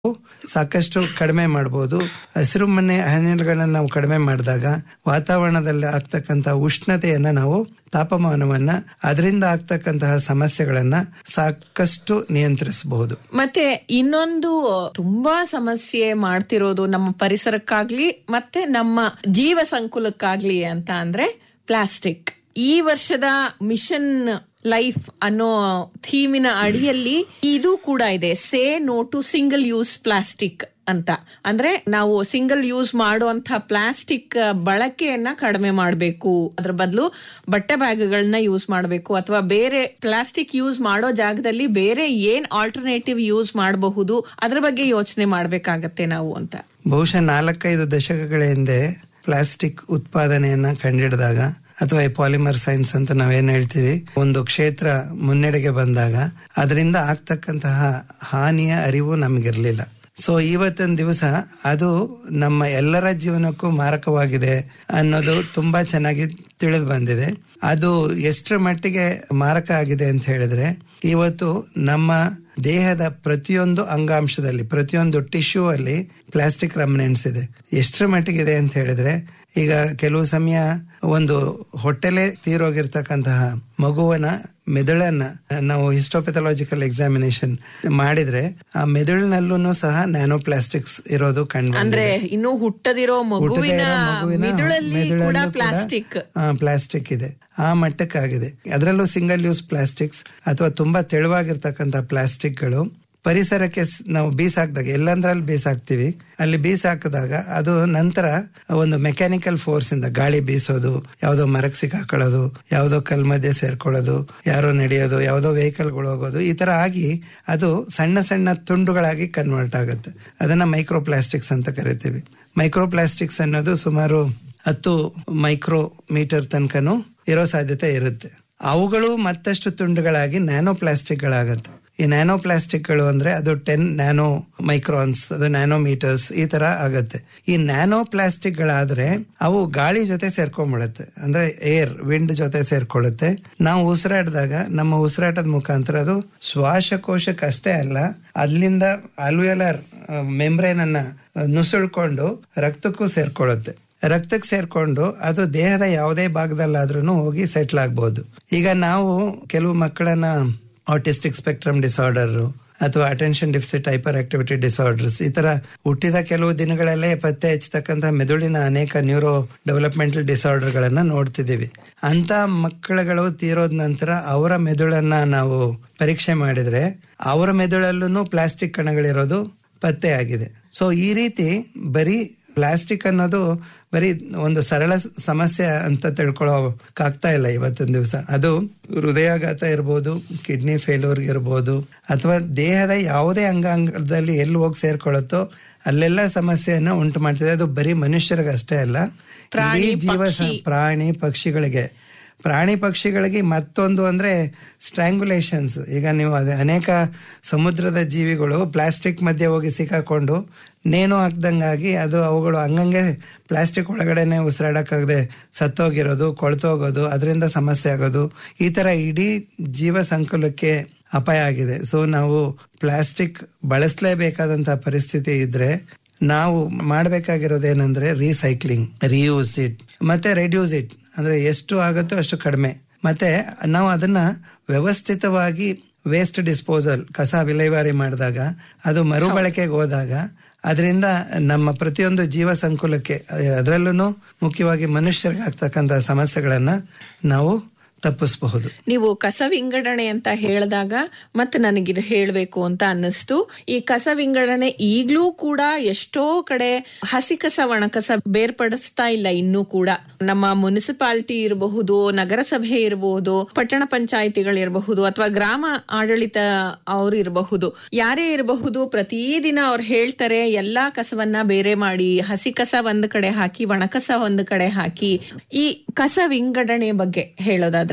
ಸಾಕಷ್ಟು ಕಡಿಮೆ ಮಾಡ್ಬೋದು ಹಸಿರು ಮನೆ ಅನಿಲಗಳನ್ನ ನಾವು ಕಡಿಮೆ ಮಾಡಿದಾಗ ವಾತಾವರಣದಲ್ಲಿ ಆಗ್ತಕ್ಕಂಥ ಉಷ್ಣತೆಯನ್ನ ನಾವು ತಾಪಮಾನವನ್ನ ಅದರಿಂದ ಆಗ್ತಕ್ಕಂತಹ ಸಮಸ್ಯೆಗಳನ್ನ ಸಾಕಷ್ಟು ನಿಯಂತ್ರಿಸಬಹುದು ಮತ್ತೆ ಇನ್ನೊಂದು ತುಂಬಾ ಸಮಸ್ಯೆ ಮಾಡ್ತಿರೋದು ನಮ್ಮ ಪರಿಸರಕ್ಕಾಗ್ಲಿ ಮತ್ತೆ ನಮ್ಮ ಜೀವ ಸಂಕುಲಕ್ಕಾಗ್ಲಿ ಅಂತ ಅಂದ್ರೆ ಪ್ಲಾಸ್ಟಿಕ್ ಈ ವರ್ಷದ ಮಿಷನ್ ಲೈಫ್ ಅನ್ನೋ ಥೀಮಿನ ಅಡಿಯಲ್ಲಿ ಇದು ಕೂಡ ಇದೆ say no to single use plastic ಅಂತ ಅಂದ್ರೆ ನಾವು ಸಿಂಗಲ್ ಯೂಸ್ ಮಾಡುವಂತ ಪ್ಲಾಸ್ಟಿಕ್ ಬಳಕೆಯನ್ನ ಕಡಿಮೆ ಮಾಡಬೇಕು ಅದ್ರ ಬದಲು ಬಟ್ಟೆ ಬ್ಯಾಗ್ಗಳನ್ನ ಯೂಸ್ ಮಾಡಬೇಕು ಅಥವಾ ಬೇರೆ ಪ್ಲಾಸ್ಟಿಕ್ ಯೂಸ್ ಮಾಡೋ ಜಾಗದಲ್ಲಿ ಬೇರೆ ಏನ್ ಆಲ್ಟರ್ನೇಟಿವ್ ಯೂಸ್ ಮಾಡಬಹುದು ಅದ್ರ ಬಗ್ಗೆ ಯೋಚನೆ ಮಾಡ್ಬೇಕಾಗತ್ತೆ ನಾವು ಅಂತ ಬಹುಶಃ ನಾಲ್ಕೈದು ದಶಕಗಳ ಹಿಂದೆ ಪ್ಲಾಸ್ಟಿಕ್ ಉತ್ಪಾದನೆಯನ್ನ ಕಂಡಿಡಿದಾಗ ಅಥವಾ ಈ ಪಾಲಿಮರ್ ಸೈನ್ಸ್ ಅಂತ ನಾವೇನ್ ಹೇಳ್ತೀವಿ ಒಂದು ಕ್ಷೇತ್ರ ಮುನ್ನಡೆಗೆ ಬಂದಾಗ ಅದರಿಂದ ಆಗ್ತಕ್ಕಂತಹ ಹಾನಿಯ ಅರಿವು ನಮಗಿರ್ಲಿಲ್ಲ ಸೊ ಇವತ್ತಿನ ದಿವಸ ಅದು ನಮ್ಮ ಎಲ್ಲರ ಜೀವನಕ್ಕೂ ಮಾರಕವಾಗಿದೆ ಅನ್ನೋದು ತುಂಬಾ ಚೆನ್ನಾಗಿ ತಿಳಿದು ಬಂದಿದೆ ಅದು ಎಷ್ಟರ ಮಟ್ಟಿಗೆ ಮಾರಕ ಆಗಿದೆ ಅಂತ ಹೇಳಿದ್ರೆ ಇವತ್ತು ನಮ್ಮ ದೇಹದ ಪ್ರತಿಯೊಂದು ಅಂಗಾಂಶದಲ್ಲಿ ಪ್ರತಿಯೊಂದು ಟಿಶ್ಯೂ ಅಲ್ಲಿ ಪ್ಲಾಸ್ಟಿಕ್ ರಮನೆಂಟ್ಸ್ ಇದೆ ಎಷ್ಟರ ಮಟ್ಟಿಗಿದೆ ಅಂತ ಹೇಳಿದ್ರೆ ಈಗ ಕೆಲವು ಸಮಯ ಒಂದು ಹೊಟ್ಟೆಲೆ ತೀರೋಗಿರ್ತಕ್ಕಂತಹ ಮಗುವನ ಮೆದುಳನ್ನ ನಾವು ಹಿಸ್ಟೋಪೆಥಾಲಜಿಕಲ್ ಎಕ್ಸಾಮಿನೇಷನ್ ಮಾಡಿದ್ರೆ ಆ ಮೆದುಳಿನಲ್ಲೂ ಸಹ ನ್ಯಾನೋ ಪ್ಲಾಸ್ಟಿಕ್ಸ್ ಇರೋದು ಕಂಡು ಅಂದ್ರೆ ಇನ್ನು ಹುಟ್ಟದಿರೋ ಮಗುವಿನ ಮಿದುಳಲ್ಲಿ ಕೂಡ ಪ್ಲಾಸ್ಟಿಕ್ ಪ್ಲಾಸ್ಟಿಕ್ ಇದೆ ಆ ಮಟ್ಟಕ್ಕಾಗಿದೆ ಅದರಲ್ಲೂ ಸಿಂಗಲ್ ಯೂಸ್ ಪ್ಲಾಸ್ಟಿಕ್ಸ್ ಅಥವಾ ತುಂಬಾ ತೆಳುವಾಗಿರ್ತಕ್ಕಂಥ ಪ್ಲಾಸ್ಟಿಕ್ಗಳು ಪರಿಸರಕ್ಕೆ ಸ್- ನಾವು ಬೀಸಾಕ್ದಾಗ ಎಲ್ಲಂದ್ರಲ್ಲಿ ಬೀಸಾಕ್ತಿವಿ ಅಲ್ಲಿ ಬೀಸಾಕಿದಾಗ ಅದು ನಂತರ ಒಂದು ಮೆಕ್ಯಾನಿಕಲ್ ಫೋರ್ಸ್ ಇಂದ ಗಾಳಿ ಬೀಸೋದು ಯಾವ್ದೋ ಮರಕ್ಕೆ ಸಿಕ್ಕಾಕೊಳ್ಳೋದು ಯಾವ್ದೋ ಕಲ್ ಮಧ್ಯೆ ಸೇರ್ಕೊಳ್ಳೋದು ಯಾರೋ ನಡೆಯೋದು ಯಾವ್ದೋ ವೆಹಿಕಲ್ಗಳು ಹೋಗೋದು ಈ ತರ ಆಗಿ ಅದು ಸಣ್ಣ ಸಣ್ಣ ತುಂಡುಗಳಾಗಿ ಕನ್ವರ್ಟ್ ಆಗುತ್ತೆ ಅದನ್ನ ಮೈಕ್ರೋ ಪ್ಲಾಸ್ಟಿಕ್ಸ್ ಅಂತ ಕರಿತೀವಿ ಮೈಕ್ರೋ ಪ್ಲಾಸ್ಟಿಕ್ಸ್ ಅನ್ನೋದು ಸುಮಾರು ಹತ್ತು ಮೈಕ್ರೋ ಮೀಟರ್ ತನಕನೂ ಇರೋ ಸಾಧ್ಯತೆ ಇರುತ್ತೆ ಅವುಗಳು ಮತ್ತಷ್ಟು ತುಂಡುಗಳಾಗಿ ನ್ಯಾನೋ ಪ್ಲಾಸ್ಟಿಕ್ಗಳಾಗತ್ತೆ ಈ ನ್ಯಾನೋ ಪ್ಲಾಸ್ಟಿಕ್ಗಳು ಅಂದ್ರೆ ಅದು ಟೆನ್ ನ್ಯಾನೋ ಮೈಕ್ರಾನ್ಸ್ ಅದು ನ್ಯಾನೋ ಮೀಟರ್ಸ್ ಈ ತರ ಆಗತ್ತೆ ಈ ನ್ಯಾನೋ ಪ್ಲಾಸ್ಟಿಕ್ಗಳಾದ್ರೆ ಅವು ಗಾಳಿ ಜೊತೆ ಸೇರ್ಕೊಂಡ್ಬಿಡುತ್ತೆ ಅಂದ್ರೆ ಏರ್ ವಿಂಡ್ ಜೊತೆ ಸೇರ್ಕೊಳ್ಳುತ್ತೆ ನಾವು ಉಸಿರಾಡಿದಾಗ ನಮ್ಮ ಉಸಿರಾಟದ ಮುಖಾಂತರ ಅದು ಶ್ವಾಸಕೋಶಕ್ಕೆ ಅಷ್ಟೇ ಅಲ್ಲ ಅಲ್ಲಿಂದ ಅಲ್ವಿಯಲರ್ ಮೆಂಬ್ರೇನ್ ಅನ್ನ ನುಸುಳ್ಕೊಂಡು ರಕ್ತಕ್ಕೂ ಸೇರ್ಕೊಳ್ಳುತ್ತೆ ರಕ್ತಕ್ಕೆ ಸೇರ್ಕೊಂಡು ಅದು ದೇಹದ ಯಾವುದೇ ಭಾಗದಲ್ಲಾದ್ರೂ ಹೋಗಿ ಸೆಟ್ಲ್ ಆಗ್ಬೋದು ಈಗ ನಾವು ಕೆಲವು ಮಕ್ಕಳನ್ನ ಆಟಿಸ್ಟಿಕ್ ಸ್ಪೆಕ್ಟ್ರಮ್ ಡಿಸಾರ್ಡರ್ ಅಥವಾ attention deficit hyperactivity disorders ಈ ತರ ಹುಟ್ಟಿದ ಕೆಲವು ದಿನಗಳಲ್ಲೇ ಪತ್ತೆ ಹಚ್ಚತಕ್ಕಂಥ ಮೆದುಳಿನ ಅನೇಕ ನ್ಯೂರೋ ಡೆವಲಪ್ಮೆಂಟಲ್ ಡಿಸಾರ್ಡರ್ ಗಳನ್ನ ನೋಡ್ತಿದ್ದೀವಿ ಅಂತ ಮಕ್ಕಳುಗಳು ತೀರೋದ ನಂತರ ಅವರ ಮೆದುಳನ್ನ ನಾವು ಪರೀಕ್ಷೆ ಮಾಡಿದ್ರೆ ಅವರ ಮೆದುಳಲ್ಲೂ ಪ್ಲಾಸ್ಟಿಕ್ ಕಣಗಳಿರೋದು ಪತ್ತೆ ಆಗಿದೆ ಸೊ ಈ ರೀತಿ ಬರೀ ಪ್ಲಾಸ್ಟಿಕ್ ಅನ್ನೋದು ಬರೀ ಒಂದು ಸರಳ ಸ- ಸಮಸ್ಯೆ ಅಂತ ತಿಳ್ಕೊಳ್ಳೋಕಾಗ್ತಾ ಇಲ್ಲ ಇವತ್ತಿನ ದಿವಸ ಅದು ಹೃದಯಾಘಾತ ಇರ್ಬೋದು ಕಿಡ್ನಿ ಫೇಲ್ಯೂರ್ ಇರ್ಬೋದು ಅಥವಾ ದೇಹದ ಯಾವುದೇ ಅಂಗಾಂಗದಲ್ಲಿ ಎಲ್ಲಿ ಹೋಗಿ ಸೇರ್ಕೊಳ್ಳುತ್ತೋ ಅಲ್ಲೆಲ್ಲ ಸಮಸ್ಯೆಯನ್ನ ಉಂಟು ಮಾಡ್ತಿದೆ ಅದು ಬರೀ ಮನುಷ್ಯರಿಗೆ ಅಷ್ಟೇ ಅಲ್ಲ ಪ್ರಾಣಿ, ಇಡೀ ಜೀವ ಪಕ್ಷಿ. ಪ್ರಾಣಿ ಪಕ್ಷಿಗಳಿಗೆ ಪ್ರಾಣಿ ಪಕ್ಷಿಗಳಿಗೆ ಮತ್ತೊಂದು ಅಂದ್ರೆ ಸ್ಟ್ರ್ಯಾಂಗುಲೇಷನ್ಸ್ ಈಗ ನೀವು ಅದೇ ಅನೇಕ ಸಮುದ್ರದ ಜೀವಿಗಳು ಪ್ಲಾಸ್ಟಿಕ್ ಮಧ್ಯೆ ಹೋಗಿ ಸಿಕ್ಕಾಕೊಂಡು ನೇಣು ಹಾಕ್ದಂಗಾಗಿ ಅದು ಅವುಗಳು ಹಂಗಂಗೆ ಪ್ಲಾಸ್ಟಿಕ್ ಒಳಗಡೆನೆ ಉಸಿರಾಡಕ್ಕಾಗದೆ ಸತ್ತೋಗಿರೋದು ಕೊಳ್ತೋಗೋದು ಅದರಿಂದ ಸಮಸ್ಯೆ ಆಗೋದು ಈ ತರ ಇಡೀ ಜೀವ ಸಂಕುಲಕ್ಕೆ ಅಪಾಯ ಆಗಿದೆ ಸೊ ನಾವು ಪ್ಲಾಸ್ಟಿಕ್ ಬಳಸಲೇಬೇಕಾದಂತ ಪರಿಸ್ಥಿತಿ ಇದ್ರೆ ನಾವು ಮಾಡಬೇಕಾಗಿರೋದೇನೆಂದ್ರೆ ರೀಸೈಕ್ಲಿಂಗ್ ರೀಯೂಸ್ ಇಟ್ ಮತ್ತೆ ರೆಡ್ಯೂಸ್ ಇಟ್ ಅಂದ್ರೆ ಎಷ್ಟು ಆಗುತ್ತೋ ಅಷ್ಟು ಕಡಿಮೆ ಮತ್ತೆ ನಾವು ಅದನ್ನ ವ್ಯವಸ್ಥಿತವಾಗಿ ವೇಸ್ಟ್ ಡಿಸ್ಪೋಸಲ್ ಕಸ ವಿಲೇವಾರಿ ಮಾಡಿದಾಗ ಅದು ಮರುಬಳಕೆಗೆ ಹೋದಾಗ ಅದರಿಂದ ನಮ್ಮ ಪ್ರತಿಯೊಂದು ಜೀವ ಸಂಕುಲಕ್ಕೆ ಅದರಲ್ಲೂ ಮುಖ್ಯವಾಗಿ ಮನುಷ್ಯರಿಗೆ ಆಗ್ತಕ್ಕಂಥ ಸಮಸ್ಯೆಗಳನ್ನ ನಾವು ತಪ್ಪಿಸಬಹುದು ನೀವು ಕಸ ವಿಂಗಡಣೆ ಅಂತ ಹೇಳಿದಾಗ ಮತ್ತೆ ನನಗಿದು ಹೇಳಬೇಕು ಅಂತ ಅನ್ನಿಸ್ತು ಈ ಕಸ ವಿಂಗಡಣೆ ಈಗ್ಲೂ ಕೂಡ ಎಷ್ಟೋ ಕಡೆ ಹಸಿ ಕಸ ಒಣ ಕಸ ಬೇರ್ಪಡಿಸ್ತಾ ಇಲ್ಲ ಇನ್ನೂ ಕೂಡ ನಮ್ಮ ಮುನ್ಸಿಪಾಲಿಟಿ ಇರಬಹುದು ನಗರಸಭೆ ಇರಬಹುದು ಪಟ್ಟಣ ಪಂಚಾಯಿತಿಗಳಿರಬಹುದು ಅಥವಾ ಗ್ರಾಮ ಆಡಳಿತ ಅವರು ಇರಬಹುದು ಯಾರೇ ಇರಬಹುದು ಪ್ರತಿದಿನ ಅವ್ರು ಹೇಳ್ತಾರೆ ಎಲ್ಲಾ ಕಸವನ್ನ ಬೇರೆ ಮಾಡಿ ಹಸಿ ಕಸ ಒಂದ್ ಕಡೆ ಹಾಕಿ ಒಣ ಕಸ ಒಂದ್ ಕಡೆ ಹಾಕಿ ಈ ಕಸ ವಿಂಗಡಣೆ ಬಗ್ಗೆ ಹೇಳೋದಾದ್ರೆ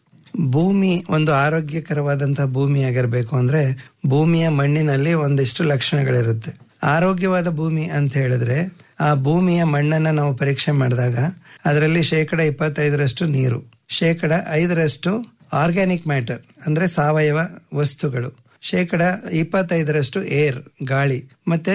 ಭೂಮಿ ಒಂದು ಆರೋಗ್ಯಕರವಾದಂತಹ ಭೂಮಿ ಆಗಿರ್ಬೇಕು ಅಂದ್ರೆ ಭೂಮಿಯ ಮಣ್ಣಿನಲ್ಲಿ ಒಂದಿಷ್ಟು ಲಕ್ಷಣಗಳಿರುತ್ತೆ ಆರೋಗ್ಯವಾದ ಭೂಮಿ ಅಂತ ಹೇಳಿದ್ರೆ ಆ ಭೂಮಿಯ ಮಣ್ಣನ್ನ ನಾವು ಪರೀಕ್ಷೆ ಮಾಡಿದಾಗ ಅದರಲ್ಲಿ ಶೇಕಡ ಇಪ್ಪತ್ತೈದರಷ್ಟು ನೀರು ಶೇಕಡ ಐದರಷ್ಟು ಆರ್ಗ್ಯಾನಿಕ್ ಮ್ಯಾಟರ್ ಅಂದ್ರೆ ಸಾವಯವ ವಸ್ತುಗಳು ಶೇಕಡ ಇಪ್ಪತ್ತೈದರಷ್ಟು ಏರ್ ಗಾಳಿ ಮತ್ತೆ